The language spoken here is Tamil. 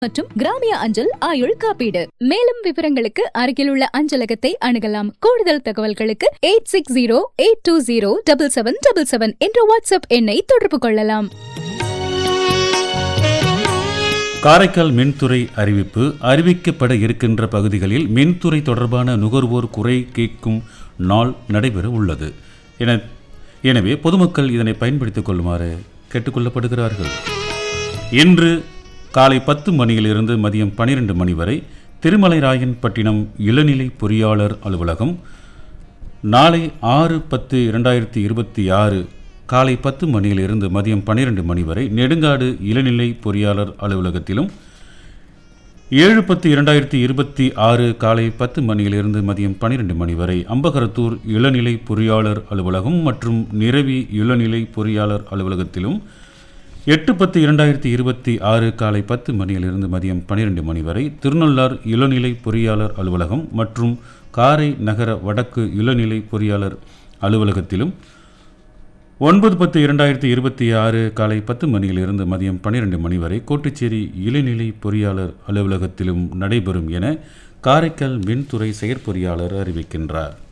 மற்றும் கிராமிய அஞ்சல் ஆயுள் காப்பீடு மேலும் விவரங்களுக்கு அருகிலுள்ள அஞ்சலகத்தை அணுகலாம் கூடுதல் தகவல்களுக்கு eight six zero eight two zero double seven double seven என்ற வாட்ஸ்அப் எண்ணை தொடர்பு கொள்ளலாம் காரைக்கால் மின்துறை அறிவிப்பு அறிவிக்கப்பட இருக்கின்ற பகுதிகளில் மின்துறை தொடர்பான நுகர்வோர் குறை கேட்கும் நாள் நடைபெற உள்ளது என எனவே பொதுமக்கள் இதனை பயன்படுத்திக் கொள்ளுமாறு கேட்டுக்கொள்ளப்படுகிறார்கள் இன்று காலை பத்து மணியிலிருந்து மதியம் பனிரெண்டு மணி வரை திருமலைராயன்பட்டினம் இளநிலை பொறியாளர் அலுவலகம் நாளை ஆறு பத்து இரண்டாயிரத்தி இருபத்தி ஆறு காலை பத்து மணியிலிருந்து மதியம் பன்னிரெண்டு மணி வரை நெடுங்காடு இளநிலை பொறியாளர் அலுவலகத்திலும் ஏழு பத்து இரண்டாயிரத்தி இருபத்தி ஆறு காலை பத்து மணியிலிருந்து மதியம் பன்னிரெண்டு மணி வரை அம்பகரத்தூர் இளநிலை பொறியாளர் அலுவலகம் மற்றும் நிரவி இளநிலை பொறியாளர் அலுவலகத்திலும் எட்டு பத்து இரண்டாயிரத்தி இருபத்தி ஆறு காலை பத்து மணியிலிருந்து மதியம் பன்னிரெண்டு மணி வரை திருநள்ளார் இளநிலை பொறியாளர் அலுவலகம் மற்றும் காரை நகர வடக்கு இளநிலை பொறியாளர் அலுவலகத்திலும் ஒன்பது பத்து இரண்டாயிரத்தி இருபத்தி ஆறு காலை பத்து மணியிலிருந்து மதியம் பன்னிரெண்டு மணி வரை கோட்டுச்சேரி இளநிலை பொறியாளர் அலுவலகத்திலும் நடைபெறும் என காரைக்கால் மின்துறை செயற்பொறியாளர் அறிவிக்கின்றார்